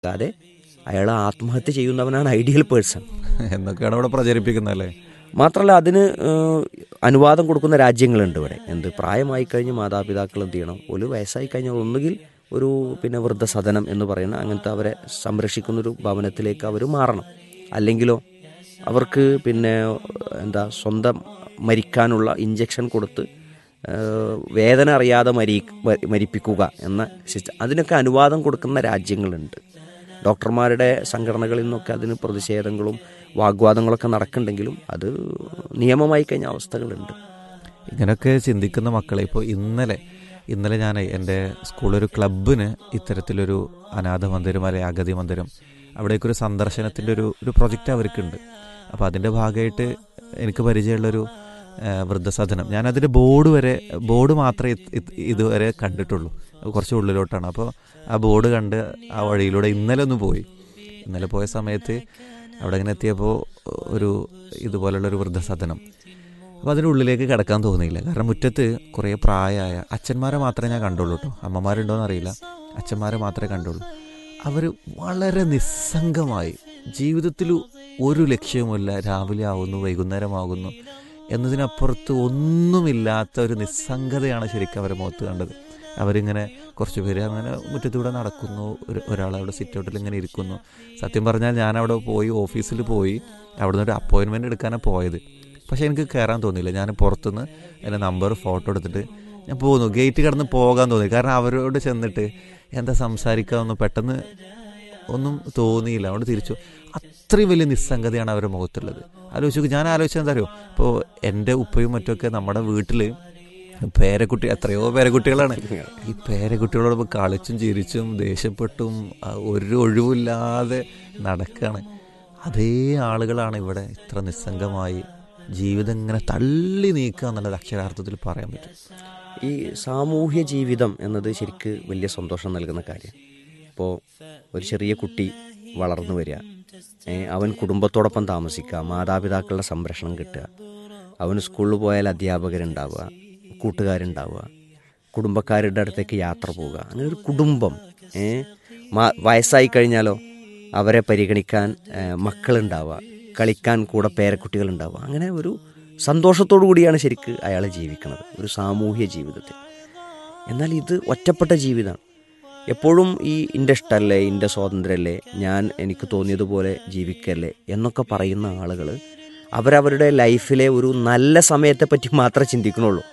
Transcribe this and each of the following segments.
അല്ലാതെ അയാൾ ആത്മഹത്യ ചെയ്യുന്നവനാണ് ഐഡിയൽ പേഴ്സൺ എന്നൊക്കെയാണ് ഇവിടെ പ്രചരിപ്പിക്കുന്നത് അല്ലേ മാത്രമല്ല അതിന് ഏഹ്, അനുവാദം കൊടുക്കുന്ന രാജ്യങ്ങളുണ്ട് ഇവിടെ എന്ത് പ്രായമായി കഴിഞ്ഞ് മാതാപിതാക്കൾ എന്ത് ചെയ്യണം ഒരു വയസ്സായി കഴിഞ്ഞാൽ ഒന്നുകിൽ ഒരു പിന്നെ വൃദ്ധസദനം എന്ന് പറയുന്ന അങ്ങനത്തെ അവരെ സംരക്ഷിക്കുന്നൊരു ഭവനത്തിലേക്ക് അവർ മാറണം അല്ലെങ്കിലോ അവർക്ക് പിന്നെ എന്താ സ്വന്തം മരിക്കാനുള്ള ഇഞ്ചക്ഷൻ കൊടുത്ത് ഏഹ്, വേദന അറിയാതെ മരി മ- മരിപ്പിക്കുക എന്ന സിസ്റ്റം അതിനൊക്കെ അനുവാദം കൊടുക്കുന്ന രാജ്യങ്ങളുണ്ട് ഡോക്ടർമാരുടെ സംഘടനകളിൽ നിന്നൊക്കെ അതിന് പ്രതിഷേധങ്ങളും വാഗ്വാദങ്ങളൊക്കെ നടക്കുന്നുണ്ടെങ്കിലും അത് നിയമമായി കഴിഞ്ഞ അവസ്ഥകളുണ്ട് ഇങ്ങനെയൊക്കെ ചിന്തിക്കുന്ന മക്കളെ ഇപ്പോൾ ഇന്നലെ ഇന്നലെ ഞാൻ എൻ്റെ സ്കൂളൊരു ക്ലബിന് ഇത്തരത്തിലൊരു അനാഥ മന്ദിരം അല്ലെങ്കിൽ അഗതി മന്ദിരം അവിടേക്കൊരു സന്ദർശനത്തിൻ്റെ ഒരു ഒരു പ്രൊജക്റ്റ് അവർക്കുണ്ട് അപ്പോൾ അതിൻ്റെ ഭാഗമായിട്ട് എനിക്ക് പരിചയമുള്ളൊരു ആ, വൃദ്ധസദനം ഞാൻ അതിൻ്റെ ബോർഡ് വരെ ബോർഡ് മാത്രമേ ഇത്- ഇത് ഇതുവരെ കണ്ടിട്ടുള്ളൂ കുറച്ച് ഉള്ളിലോട്ടാണ് അപ്പോൾ ആ ബോർഡ് കണ്ട് ആ വഴിയിലൂടെ ഇന്നലെ ഒന്ന് പോയി ഇന്നലെ പോയ സമയത്ത് അവിടെ ഇങ്ങനെ എത്തിയപ്പോൾ ഒരു ഇതുപോലുള്ളൊരു വൃദ്ധസദനം അപ്പോൾ അതിൻ്റെ ഉള്ളിലേക്ക് കിടക്കാൻ തോന്നിയില്ല കാരണം മുറ്റത്ത് കുറേ പ്രായമായ അച്ഛന്മാരെ മാത്രമേ ഞാൻ കണ്ടുള്ളൂ കേട്ടോ അമ്മമാരുണ്ടോയെന്ന് അറിയില്ല അച്ഛന്മാരെ മാത്രമേ കണ്ടുള്ളൂ അവർ വളരെ നിസ്സംഗമായി ജീവിതത്തിൽ ഒരു ലക്ഷ്യവുമില്ല രാവിലെ ആവുന്നു വൈകുന്നേരമാകുന്നു എന്നതിനപ്പുറത്ത് ഒന്നുമില്ലാത്ത ഒരു നിസ്സംഗതയാണ് ശരിക്കും അവരെ മുഖത്ത് കണ്ടത് അവരിങ്ങനെ കുറച്ച് പേര് അങ്ങനെ മുറ്റത്തൂടെ നടക്കുന്നു ഒരു ഒരാൾ അവിടെ സിറ്റ് ഔട്ടിൽ ഇങ്ങനെ ഇരിക്കുന്നു സത്യം പറഞ്ഞാൽ ഞാൻ അവിടെ പോയി ഓഫീസിൽ പോയി അവിടെ നിന്ന് ഒരു അപ്പോയിൻമെൻ്റ് എടുക്കാനാണ് പോയത് പക്ഷേ എനിക്ക് കയറാൻ തോന്നിയില്ല ഞാൻ പുറത്തുനിന്ന് എൻ്റെ നമ്പർ ഫോട്ടോ എടുത്തിട്ട് ഞാൻ പോന്നു ഗേറ്റ് കടന്ന് പോകാൻ തോന്നി കാരണം അവരോട് ചെന്നിട്ട് എന്താ സംസാരിക്കാമെന്ന് പെട്ടെന്ന് ഒന്നും തോന്നിയില്ല അതുകൊണ്ട് തിരിച്ചു അത്രയും വലിയ നിസ്സംഗതയാണ് അവരുടെ മുഖത്തുള്ളത് ആലോചിച്ചു ഞാൻ ആലോചിച്ചത് എന്താ അറിയോ ഇപ്പോൾ എൻ്റെ ഉപ്പയും മറ്റുമൊക്കെ നമ്മുടെ വീട്ടിൽ പേരക്കുട്ടി എത്രയോ പേരക്കുട്ടികളാണ് ഈ പേരക്കുട്ടികളോടൊപ്പം കളിച്ചും ചിരിച്ചും ദേഷ്യപ്പെട്ടും ആ, ഒരു ഒഴിവില്ലാതെ നടക്കുകയാണ് അതേ ആളുകളാണ് ഇവിടെ ഇത്ര നിസ്സംഗമായി ജീവിതം ഇങ്ങനെ തള്ളി നീക്കുക എന്നുള്ളത് അക്ഷരാർത്ഥത്തിൽ പറയാൻ പറ്റും ഈ സാമൂഹ്യ ജീവിതം എന്നത് ശരിക്ക് വലിയ സന്തോഷം നൽകുന്ന കാര്യം ഇപ്പോൾ ഒരു ചെറിയ കുട്ടി വളർന്നു വരിക ഏ, അവൻ കുടുംബത്തോടൊപ്പം താമസിക്കുക മാതാപിതാക്കളുടെ സംരക്ഷണം കിട്ടുക അവന് സ്കൂളിൽ പോയാൽ അധ്യാപകരുണ്ടാവുക കൂട്ടുകാരുണ്ടാവുക കുടുംബക്കാരുടെ അടുത്തേക്ക് യാത്ര പോവുക അങ്ങനെ ഒരു കുടുംബം ഏ, മാ- വയസ്സായി കഴിഞ്ഞാലോ അവരെ പരിഗണിക്കാൻ ഏ, മക്കളുണ്ടാവുക കളിക്കാൻ കൂടെ പേരക്കുട്ടികളുണ്ടാവുക അങ്ങനെ ഒരു സന്തോഷത്തോടു കൂടിയാണ് ശരിക്ക് അയാൾ ജീവിക്കുന്നത് ഒരു സാമൂഹ്യ ജീവിതത്തിൽ എന്നാൽ ഇത് ഒറ്റപ്പെട്ട ജീവിതമാണ് എപ്പോഴും ഈ എൻ്റെ ഇഷ്ടമല്ലേ എൻ്റെ സ്വാതന്ത്ര്യമല്ലേ ഞാൻ എനിക്ക് തോന്നിയതുപോലെ ജീവിക്കല്ലേ എന്നൊക്കെ പറയുന്ന ആളുകൾ അവരവരുടെ ലൈഫിലെ ഒരു നല്ല സമയത്തെ പറ്റി മാത്രമേ ചിന്തിക്കണുള്ളൂ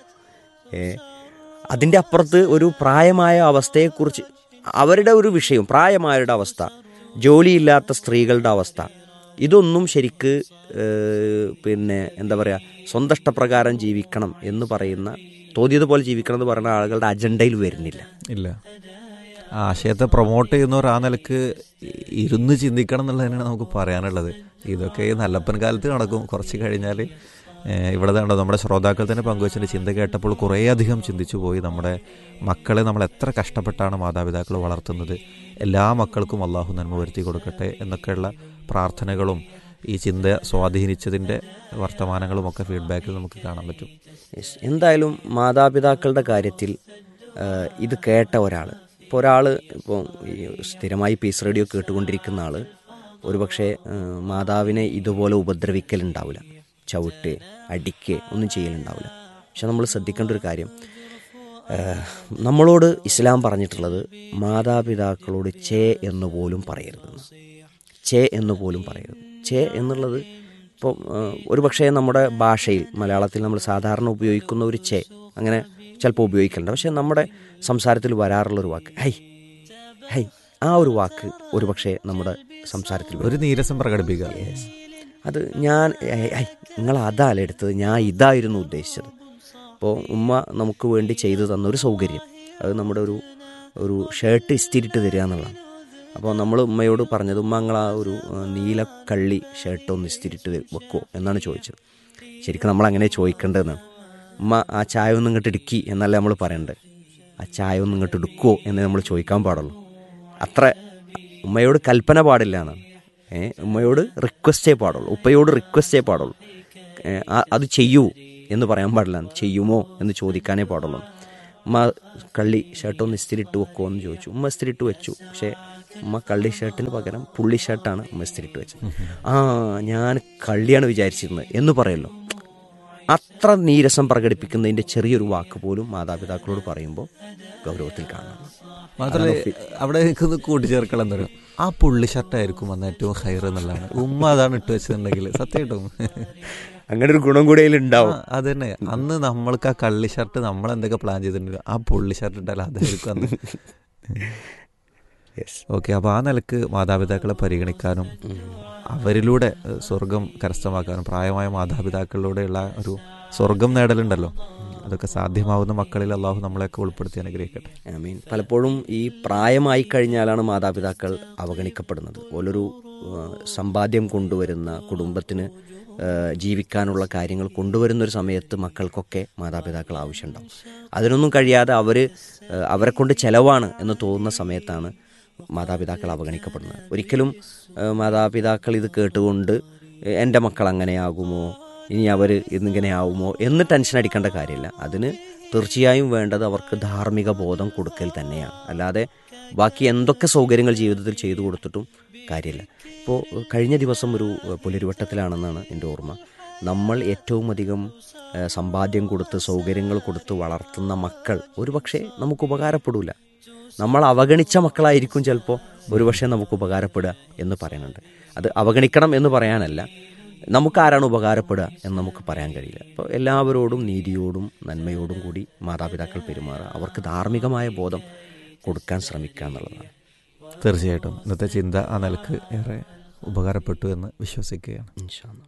ഏ അതിൻ്റെ അപ്പുറത്ത് ഒരു പ്രായമായ അവസ്ഥയെക്കുറിച്ച് അവരുടെ ഒരു വിഷയം പ്രായമായവരുടെ അവസ്ഥ ജോലിയില്ലാത്ത സ്ത്രീകളുടെ അവസ്ഥ ഇതൊന്നും ശരിക്ക് ഏ, പിന്നെ എന്താ പറയുക സ്വന്തം ഇഷ്ടപ്രകാരം ജീവിക്കണം എന്ന് പറയുന്ന തോന്നിയതുപോലെ ജീവിക്കണം എന്ന് പറയുന്ന ആളുകളുടെ അജണ്ടയിൽ വരുന്നില്ല ഇല്ല ആ ആശയത്തെ പ്രൊമോട്ട് ചെയ്യുന്നവർ ആ നിലക്ക് ഇരുന്ന് ചിന്തിക്കണം എന്നുള്ളത് തന്നെയാണ് നമുക്ക് പറയാനുള്ളത് ഇതൊക്കെ ഈ നല്ലപ്പൻ കാലത്ത് നടക്കും കുറച്ച് കഴിഞ്ഞാൽ ഇവിടെ കണ്ടോ നമ്മുടെ ശ്രോതാക്കൾ തന്നെ പങ്കുവച്ചതിൻ്റെ ചിന്ത കേട്ടപ്പോൾ കുറേയധികം ചിന്തിച്ചു പോയി നമ്മുടെ മക്കളെ നമ്മൾ എത്ര കഷ്ടപ്പെട്ടാണ് മാതാപിതാക്കൾ വളർത്തുന്നത് എല്ലാ മക്കൾക്കും അള്ളാഹു നന്മ വരുത്തി കൊടുക്കട്ടെ എന്നൊക്കെയുള്ള പ്രാർത്ഥനകളും ഈ ചിന്ത സ്വാധീനിച്ചതിൻ്റെ വർത്തമാനങ്ങളും ഒക്കെ ഫീഡ്ബാക്കിൽ നമുക്ക് കാണാൻ പറ്റും Yes. എന്തായാലും മാതാപിതാക്കളുടെ കാര്യത്തിൽ ആ, ഇത് കേട്ട ഒരാൾ ഇപ്പോൾ ഒരാൾ ഇപ്പോൾ ഈ സ്ഥിരമായി പീസ് റേഡിയോ കേട്ടുകൊണ്ടിരിക്കുന്ന ആൾ ഒരുപക്ഷെ ആ, മാതാവിനെ ഇതുപോലെ ഉപദ്രവിക്കലുണ്ടാവില്ല ചവിട്ട് അടിക്ക് ഒന്നും ചെയ്യലുണ്ടാവില്ല പക്ഷെ നമ്മൾ ശ്രദ്ധിക്കേണ്ട ഒരു കാര്യം ആ, നമ്മളോട് ഇസ്ലാം പറഞ്ഞിട്ടുള്ളത് മാതാപിതാക്കളോട് ചേ എന്ന് പോലും പറയരുതെന്ന് ചേ എന്ന് പോലും പറയരുത് ചേ എന്നുള്ളത് ഇപ്പോൾ ഒരു പക്ഷേ നമ്മുടെ ഭാഷയിൽ മലയാളത്തിൽ നമ്മൾ സാധാരണ ഉപയോഗിക്കുന്ന ഒരു ചേ അങ്ങനെ ചിലപ്പോൾ ഉപയോഗിക്കലുണ്ട് പക്ഷേ നമ്മുടെ സംസാരത്തിൽ വരാറുള്ള ഒരു വാക്ക് ഹൈ ഹൈ ആ ഒരു വാക്ക് ഒരു പക്ഷേ നമ്മുടെ സംസാരത്തിൽ വരും. ഒരു നീരസം പ്രകടിപ്പിക്കുക അത് ഞാൻ ഏയ്, ഐ, നിങ്ങൾ അതല്ല എടുത്തത് ഞാൻ ഇതായിരുന്നു ഉദ്ദേശിച്ചത് അപ്പോൾ ഉമ്മ നമുക്ക് വേണ്ടി ചെയ്തു തന്ന ഒരു സൗകര്യം അത് നമ്മുടെ ഒരു ഒരു ഷർട്ട് ഇസ്തിരിട്ട് തരിക എന്നുള്ളതാണ് അപ്പോൾ നമ്മൾ ഉമ്മയോട് പറഞ്ഞത് ഉമ്മ നിങ്ങൾ ആ ഒരു ആ, നീല കള്ളി ഷർട്ട് ഒന്ന് ഇസ്തിരിട്ട് വെക്കുമോ എന്നാണ് ചോദിച്ചത് ശരിക്കും നമ്മൾ അങ്ങനെ ചോദിക്കേണ്ടതെന്നാണ് ഉമ്മ ആ ചായ ഒന്ന് ഇങ്ങോട്ട് ഇടുക്കി എന്നല്ല നമ്മൾ പറയേണ്ടത് ആ ചായ ഒന്ന് ഇങ്ങോട്ട് എടുക്കുമോ എന്ന് നമ്മൾ ചോദിക്കാൻ പാടുള്ളൂ അത്ര ഉമ്മയോട് കൽപ്പന പാടില്ല എന്നാണ് ഏ ഉമ്മയോട് റിക്വസ്റ്റേ പാടുള്ളൂ ഉപ്പയോട് റിക്വസ്റ്റേ പാടുള്ളൂ ഏ, ആ- അത് ചെയ്യൂ എന്ന് പറയാൻ പാടില്ല ചെയ്യുമോ എന്ന് ചോദിക്കാനേ പാടുള്ളൂ ഉമ്മ കള്ളി ഷർട്ട് ഒന്ന് ഇസ്തിരിട്ട് വെക്കുമോ എന്ന് ചോദിച്ചു ഉമ്മ ഇസ്തിരിട്ട് വെച്ചു പക്ഷേ ഉമ്മ കള്ളി ഷർട്ടിന് പകരം പുള്ളി ഷർട്ടാണ് ഉമ്മ ഇസ്തിരിട്ട് വെച്ചത് ആ ഞാൻ കള്ളിയാണ് വിചാരിച്ചിരുന്നത് എന്ന് പറയല്ലോ അത്ര നീരസം പ്രകടിപ്പിക്കുന്നതിൻ്റെ ചെറിയൊരു വാക്ക് പോലും മാതാപിതാക്കളോട് പറയുമ്പോൾ ഗൗരവത്തിൽ കാണണം മാത്രമല്ല അവിടെ എനിക്കൊന്ന് കൂട്ടിച്ചേർക്കണം എന്താ പറയുക ആ പുള്ളി ഷർട്ടായിരിക്കും വന്ന ഏറ്റവും ഹൈർ എന്നുള്ളതാണ് ഉമ്മ അതാണ് ഇട്ട് വെച്ചിട്ടുണ്ടെങ്കിൽ സത്യം കിട്ടും അങ്ങനെ ഒരു ഗുണം കൂടെ ഉണ്ടാവും അത് തന്നെ അന്ന് നമ്മൾക്ക് ആ കള്ളി ഷർട്ട് നമ്മൾ എന്തൊക്കെ പ്ലാൻ ചെയ്തിട്ടുണ്ടോ ആ പുള്ളി ഷർട്ട് ഇട്ടാൽ അതായിരിക്കും അന്ന് യെസ് ഓക്കെ അപ്പോൾ ആ നിലക്ക് മാതാപിതാക്കളെ പരിഗണിക്കാനും അവരിലൂടെ ഏഹ്, സ്വർഗം കരസ്ഥമാക്കാനും പ്രായമായ മാതാപിതാക്കളിലൂടെയുള്ള ഒരു സ്വർഗം നേടലുണ്ടല്ലോ അതൊക്കെ സാധ്യമാവുന്ന മക്കളിൽ അള്ളാഹു നമ്മളെയൊക്കെ ഉൾപ്പെടുത്തി അനുഗ്രഹിക്കട്ടെ ഐ മീൻ പലപ്പോഴും ഈ പ്രായമായി കഴിഞ്ഞാലാണ് മാതാപിതാക്കൾ അവഗണിക്കപ്പെടുന്നത് ഓലൊരു ആ, സമ്പാദ്യം കൊണ്ടുവരുന്ന കുടുംബത്തിന് ആ, ജീവിക്കാനുള്ള കാര്യങ്ങൾ കൊണ്ടുവരുന്ന ഒരു സമയത്ത് മക്കൾക്കൊക്കെ മാതാപിതാക്കൾ ആവശ്യമുണ്ടാവും അതിനൊന്നും കഴിയാതെ അവർ അവരെ കൊണ്ട് ചെലവാണ് എന്ന് തോന്നുന്ന സമയത്താണ് മാതാപിതാക്കൾ അവഗണിക്കപ്പെടുന്നത് ഒരിക്കലും ആ, മാതാപിതാക്കൾ ഇത് കേട്ടുകൊണ്ട് എൻ്റെ മക്കൾ അങ്ങനെയാകുമോ ഇനി അവർ ഇന്നിങ്ങനെ ആവുമോ എന്ന് ടെൻഷൻ അടിക്കേണ്ട കാര്യമില്ല അതിന് തീർച്ചയായും വേണ്ടത് അവർക്ക് ധാർമ്മിക ബോധം കൊടുക്കൽ തന്നെയാണ് അല്ലാതെ ബാക്കി എന്തൊക്കെ സൗകര്യങ്ങൾ ജീവിതത്തിൽ ചെയ്തു കൊടുത്തിട്ടും കാര്യമില്ല ഇപ്പോൾ കഴിഞ്ഞ ദിവസം ഒരു ഏഹ്, പുലരുവട്ടത്തിലാണെന്നാണ് എൻ്റെ ഓർമ്മ നമ്മൾ ഏറ്റവും അധികം ഏഹ്, സമ്പാദ്യം കൊടുത്ത് സൗകര്യങ്ങൾ കൊടുത്ത് വളർത്തുന്ന മക്കൾ ഒരുപക്ഷെ നമുക്ക് ഉപകാരപ്പെടില്ല നമ്മൾ അവഗണിച്ച മക്കളായിരിക്കും ചിലപ്പോൾ ഒരുപക്ഷെ നമുക്ക് ഉപകാരപ്പെടുക എന്ന് പറയുന്നുണ്ട് അത് അവഗണിക്കണം എന്ന് പറയാനല്ല നമുക്ക് ആരാണ് ഉപകാരപ്പെടുക എന്ന് നമുക്ക് പറയാൻ കഴിയില്ല അപ്പോൾ എല്ലാവരോടും നീതിയോടും നന്മയോടും കൂടി മാതാപിതാക്കൾ പെരുമാറുക അവർക്ക് ധാർമ്മികമായ ബോധം കൊടുക്കാൻ ശ്രമിക്കുക എന്നുള്ളതാണ് തീർച്ചയായിട്ടും ഇന്നത്തെ ചിന്ത ആ നിലക്ക് ഏറെ ഉപകാരപ്പെട്ടു എന്ന് വിശ്വസിക്കുകയാണ് ഇൻഷാ അല്ലാ.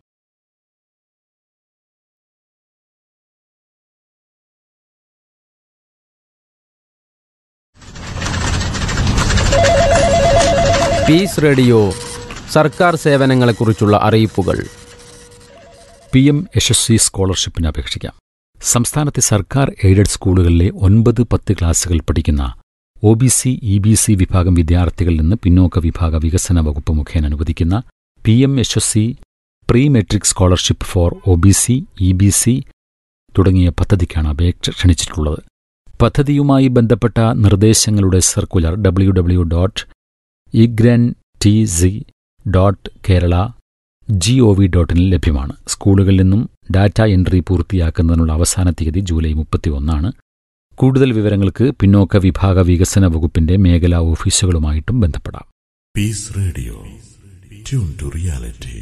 പീസ് റേഡിയോ സർക്കാർ സേവനങ്ങളെക്കുറിച്ചുള്ള അറിയിപ്പുകൾ പി എം യശസ്വി സ്കോളർഷിപ്പിന് അപേക്ഷിക്കാം സംസ്ഥാനത്തെ സർക്കാർ എയ്ഡഡ് സ്കൂളുകളിലെ ഒൻപത് പത്ത് ക്ലാസുകൾ പഠിക്കുന്ന O B C E B C വിഭാഗം വിദ്യാർത്ഥികളിൽ നിന്ന് പിന്നോക്ക വിഭാഗ വികസന വകുപ്പ് മുഖേന അനുവദിക്കുന്ന P M Yashasvi pre matric scholarship for O B C E B C തുടങ്ങിയ പദ്ധതിക്കാണ് അപേക്ഷ ക്ഷണിച്ചിട്ടുള്ളത് പദ്ധതിയുമായി ബന്ധപ്പെട്ട നിർദ്ദേശങ്ങളുടെ circular W W dot egrant T C dot Kerala G O V ഡോട്ടിനിൽ ലഭ്യമാണ് സ്കൂളുകളിൽ നിന്നും ഡാറ്റ എൻട്രി പൂർത്തിയാക്കുന്നതിനുള്ള അവസാന തീയതി ജൂലൈ മുപ്പത്തിയൊന്നാണ് കൂടുതൽ വിവരങ്ങൾക്ക് പിന്നോക്ക വിഭാഗ വികസന വകുപ്പിന്റെ മേഖലാ ഓഫീസുകളുമായിട്ടും ബന്ധപ്പെടാം Peace Radio. Tune to reality.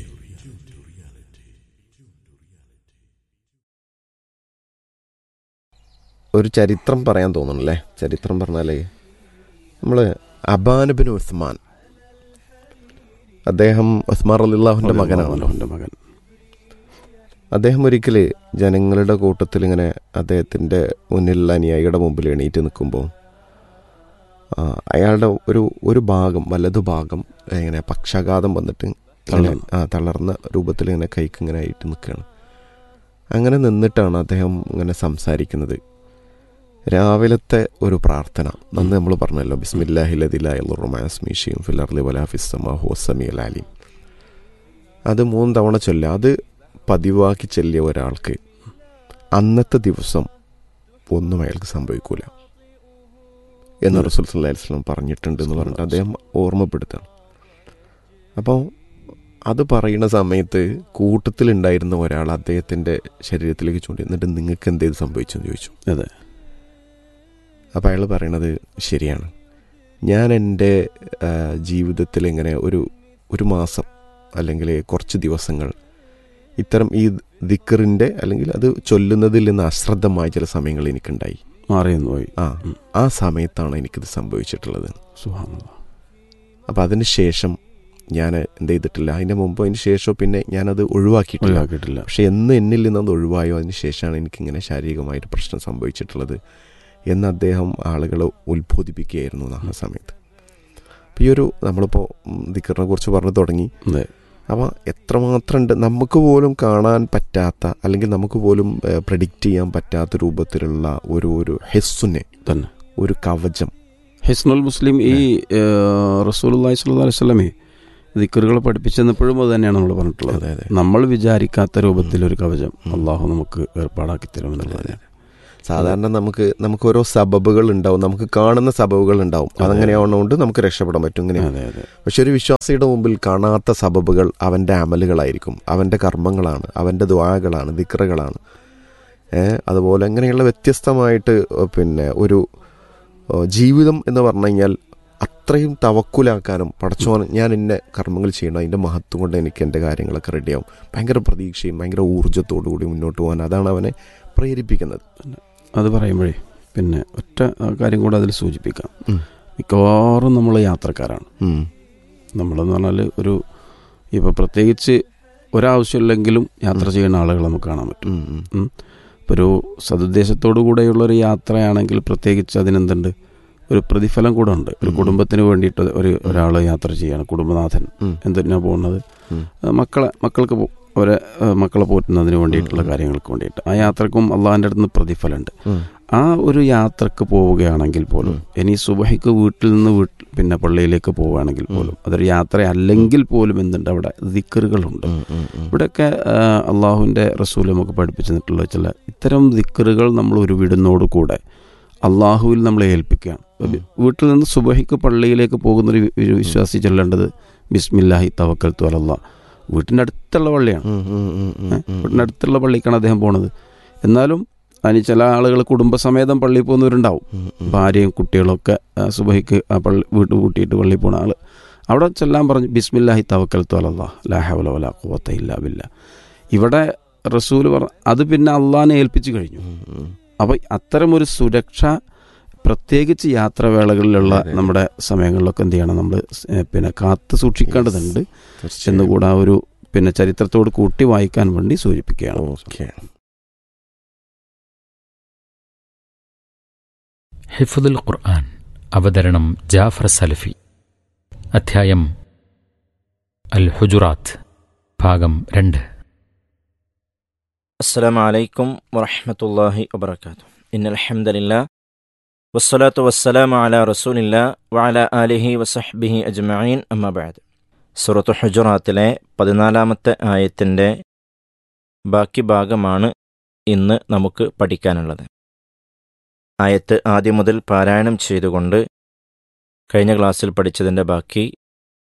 ഒരു ചരിത്രം പറയാൻ തോന്നണല്ലേ ചരിത്രം പറഞ്ഞാലേ നമ്മൾ അബാനബിൻ ഉസ്മാൻ അദ്ദേഹം ഉസ്മാൻ അലിള്ളാഹുൻ്റെ മകനാണല്ലോ അവന്റെ മകൻ അദ്ദേഹം ഒരിക്കൽ ജനങ്ങളുടെ കൂട്ടത്തിൽ ഇങ്ങനെ അദ്ദേഹത്തിൻ്റെ മുന്നിലുള്ള അനുയായിയുടെ മുമ്പിൽ എണീറ്റ് നിൽക്കുമ്പോൾ ആ, അയാളുടെ ഒരു ഒരു ഭാഗം വലതു ഭാഗം ഇങ്ങനെ പക്ഷാഘാതം വന്നിട്ട് ഇങ്ങനെ, തളർന്നു. ആ തളർന്ന രൂപത്തിൽ ഇങ്ങനെ കൈക്ക് ഇങ്ങനെ ആയിട്ട് നിൽക്കുകയാണ് അങ്ങനെ നിന്നിട്ടാണ് അദ്ദേഹം ഇങ്ങനെ സംസാരിക്കുന്നത് രാവിലത്തെ ഒരു പ്രാർത്ഥന അന്ന് നമ്മൾ പറഞ്ഞല്ലോ ബിസ്മില്ലാഹിലദിലാസ്മീഷിയും ഫിലർലി വലാഫിസ്സമാഹു വസ്സമി അലാലിം അത് മൂന്ന് തവണ ചൊല്ലുക അത് പതിവാക്കി ചെല്ലിയ ഒരാൾക്ക് അന്നത്തെ ദിവസം ഒന്നും അയാൾക്ക് സംഭവിക്കൂല എന്ന് റസൂൽ സല്ലല്ലാഹു അലൈഹി വസല്ലം പറഞ്ഞിട്ടുണ്ട് എന്ന് പറഞ്ഞിട്ട് അദ്ദേഹം ഓർമ്മപ്പെടുത്താണ് അപ്പോൾ അത് പറയുന്ന സമയത്ത് കൂട്ടത്തിലുണ്ടായിരുന്ന ഒരാൾ അദ്ദേഹത്തിൻ്റെ ശരീരത്തിലേക്ക് ചൂണ്ടി എന്നിട്ട് നിങ്ങൾക്ക് എന്തേത് സംഭവിച്ചെന്ന് ചോദിച്ചു അതെ അപ്പോൾ അയാൾ പറയണത് ശരിയാണ് ഞാൻ എൻ്റെ ആ, ജീവിതത്തിൽ ഇങ്ങനെ ഒരു ഒരു മാസം അല്ലെങ്കിൽ കുറച്ച് ദിവസങ്ങൾ ഇത്തരം ഈ ദിക്കറിൻ്റെ അല്ലെങ്കിൽ അത് ചൊല്ലുന്നതിൽ നിന്ന് അശ്രദ്ധമായ ചില സമയങ്ങൾ എനിക്കുണ്ടായി മാറിയെന്ന് പോയി ആ ഉം. ആ സമയത്താണ് എനിക്കിത് സംഭവിച്ചിട്ടുള്ളത് സുഹാനുള്ള അപ്പോൾ അതിന് ശേഷം ഞാൻ എന്ത് ചെയ്തിട്ടില്ല അതിൻ്റെ മുമ്പ് അതിന് ശേഷം പിന്നെ ഞാനത് ഒഴിവാക്കിയിട്ടില്ല ഒഴിവാക്കിയിട്ടില്ല പക്ഷെ എന്ന് എന്നിൽ നിന്ന് അത് ഒഴിവായോ അതിന് ശേഷമാണ് എനിക്കിങ്ങനെ ശാരീരികമായിട്ട് പ്രശ്നം സംഭവിച്ചിട്ടുള്ളത് എന്ന് അദ്ദേഹം ആളുകളെ ഉത്ബോധിപ്പിക്കുകയായിരുന്നു ആ സമയത്ത് അപ്പോൾ ഈ ഒരു നമ്മളിപ്പോൾ ദിക്കറിനെ കുറിച്ച് പറഞ്ഞു തുടങ്ങി അതെ അപ്പോൾ എത്രമാത്രം ഉണ്ട് നമുക്ക് പോലും കാണാൻ പറ്റാത്ത അല്ലെങ്കിൽ നമുക്ക് പോലും പ്രഡിക്റ്റ് ചെയ്യാൻ പറ്റാത്ത രൂപത്തിലുള്ള ഒരു ഒരു ഹെസ്സുനെ തന്നെ ഒരു കവചം ഹിസ്നുൽ മുസ്ലിം ഈ റസൂൽ അലൈഹി സ്വല്ലി വസ്ലമേ ദിക്കറുകൾ പഠിപ്പിച്ചെന്നപ്പോഴും അത് തന്നെയാണ് നമ്മൾ പറഞ്ഞിട്ടുള്ളത് അതെ അതെ നമ്മൾ വിചാരിക്കാത്ത രൂപത്തിൽ ഒരു കവചം അള്ളാഹു നമുക്ക് ഏർപ്പാടാക്കി തരുമെന്നുള്ളത് സാധാരണ നമുക്ക് നമുക്ക് ഓരോ സബബുകൾ ഉണ്ടാവും നമുക്ക് കാണുന്ന സബബുകൾ ഉണ്ടാവും അതങ്ങനെയാവുന്നതുകൊണ്ട് നമുക്ക് രക്ഷപ്പെടാൻ പറ്റും ഇങ്ങനെ അതെ അതെ പക്ഷെ ഒരു വിശ്വാസിയുടെ മുമ്പിൽ കാണാത്ത സബബുകൾ അവൻ്റെ അമലുകളായിരിക്കും അവൻ്റെ കർമ്മങ്ങളാണ് അവൻ്റെ ദ്വാകളാണ് ദിക്റകളാണ് ഏഹ് അതുപോലെ അങ്ങനെയുള്ള വ്യത്യസ്തമായിട്ട് പിന്നെ ഒരു ഏഹ് ജീവിതം എന്ന് പറഞ്ഞു കഴിഞ്ഞാൽ അത്രയും തവക്കുലാക്കാനും പടച്ചോൻ ഞാൻ ഇന്ന കർമ്മങ്ങൾ ചെയ്യണം അതിൻ്റെ മഹത്വം കൊണ്ട് എനിക്ക് എൻ്റെ കാര്യങ്ങളൊക്കെ റെഡിയാവും ഭയങ്കര പ്രതീക്ഷയും ഭയങ്കര ഊർജ്ജത്തോടു കൂടി മുന്നോട്ട് പോകാൻ അതാണ് അവനെ പ്രേരിപ്പിക്കുന്നത് അത് പറയുമ്പോഴേ പിന്നെ ഒറ്റ ആ, കാര്യം കൂടെ അതിൽ സൂചിപ്പിക്കാം ഉം. മിക്കവാറും നമ്മൾ യാത്രക്കാരാണ് ഉം. നമ്മളെന്ന് പറഞ്ഞാൽ ഒരു ഇപ്പോൾ പ്രത്യേകിച്ച് ഒരാവശ്യമില്ലെങ്കിലും യാത്ര ചെയ്യുന്ന ആളുകൾ നമുക്ക് കാണാൻ പറ്റും ഉം. ഉം. ഇപ്പോൾ ഒരു സതുദ്ദേശത്തോടു കൂടെയുള്ള ഒരു യാത്രയാണെങ്കിൽ പ്രത്യേകിച്ച് അതിനെന്തുണ്ട് ഒരു പ്രതിഫലം കൂടെ ഉണ്ട് ഒരു ഉം. കുടുംബത്തിന് വേണ്ടിയിട്ട് ഒരു ഒരാൾ യാത്ര ചെയ്യാണ് കുടുംബനാഥൻ ഉം. എന്തിനാ പോകുന്നത് ഉം. ആ, മക്കളെ മക്കൾക്ക് പോ- അവരെ ആ, മക്കളെ പോറ്റുന്നതിന് വേണ്ടിയിട്ടുള്ള കാര്യങ്ങൾക്ക് വേണ്ടിയിട്ട് ആ യാത്രക്കും അള്ളാഹിൻ്റെ അടുത്ത് നിന്ന് പ്രതിഫലമുണ്ട് ഉം. ആ ഒരു യാത്രക്ക് പോവുകയാണെങ്കിൽ പോലും ഇനി സുബഹിക്ക് വീട്ടിൽ നിന്ന് വീട്ടിൽ പിന്നെ പള്ളിയിലേക്ക് പോവുകയാണെങ്കിൽ പോലും അതൊരു യാത്ര അല്ലെങ്കിൽ പോലും എന്തുണ്ട് അവിടെ ദിക്കറുകളുണ്ട് ഉം. ഉം. ഉം. ഇവിടെയൊക്കെ അള്ളാഹുവിൻ്റെ റസൂൽ നമുക്ക് പഠിപ്പിച്ചു തന്നിട്ടുള്ള ചില ഇത്തരം ദിക്കറുകൾ നമ്മൾ ഒരു വീടിനോട് കൂടെ അള്ളാഹുവിൽ നമ്മളെ ഏൽപ്പിക്കുകയാണ് ഇപ്പൊ വീട്ടിൽ നിന്ന് സുബഹിക്ക് പള്ളിയിലേക്ക് പോകുന്നൊരു വി- ഒരു വിശ്വാസി ചൊല്ലേണ്ടത് ബിസ്മില്ലാഹി തവക്കൽ തുവലല്ല വീട്ടിൻ്റെ അടുത്തുള്ള പള്ളിയാണ് ഉം. ഉം. ഉം. ഉം. ഏ? വീട്ടിൻ്റെ അടുത്തുള്ള പള്ളിക്കാണ് അദ്ദേഹം പോണത് എന്നാലും അതിന് ചില ആളുകൾ കുടുംബസമേതം പള്ളിയിൽ പോകുന്നവരുണ്ടാവും ഉം. ഉം. ഭാര്യയും കുട്ടികളൊക്കെ ആ, സുബഹിക്ക് ആ പള്ളി വീട്ട് കൂട്ടിയിട്ട് പള്ളിയിൽ പോണ ആള് അവിടെ ചെല്ലാൻ പറഞ്ഞു ബിസ്മില്ലാഹി തവക്കൽ തോലല്ലാ ലാഹവല വല കൂവത്ത ഇല്ല ബില്ല ഇവിടെ റസൂൽ പറ അത് പിന്നെ അള്ളാഹിനെ ഏൽപ്പിച്ചു കഴിഞ്ഞു ഉം. ഉം. അപ്പോൾ അത്തരമൊരു സുരക്ഷ പ്രത്യേകിച്ച് യാത്രവേളകളിലുള്ള നമ്മുടെ സമയങ്ങളിലൊക്കെ എന്ത് ചെയ്യണം നമ്മൾ പിന്നെ കാത്തു സൂക്ഷിക്കേണ്ടതുണ്ട് തീർച്ചയായും. എന്നുകൂടെ ആ ഒരു പിന്നെ ചരിത്രത്തോട് കൂട്ടി വായിക്കാൻ വേണ്ടി സൂചിപ്പിക്കുകയാണ് ഓക്കെ ഹിഫുദുൽ ഖുർആൻ അവതരണം ജാഫർ സലഫി അധ്യായം അൽ ഹുജുറാത്ത് ഭാഗം രണ്ട് السلام عليكم ورحمة الله وبركاته إن الحمد لله والصلاة والسلام على رسول الله وعلى آله وصحبه أجمعين أما بعد സൂറത്ത് ഹുജറാത്തിലെ പതിനാലാമത്തെ ആയത്തിൻ്റെ ബാക്കി ഭാഗമാണ് ഇന്ന് നമുക്ക് പഠിക്കാനുള്ളത് ആയത്ത് ആദ്യം മുതൽ പാരായണം ചെയ്തുകൊണ്ട് കഴിഞ്ഞ ക്ലാസ്സിൽ പഠിച്ചതിൻ്റെ ബാക്കി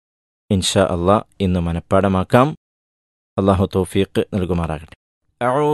ഇൻഷാ അള്ളാഹ് ഇന്ന് മനഃപ്പാടമാക്കാം അള്ളാഹു തൗഫീഖ് നൽകുമാറാകട്ടെ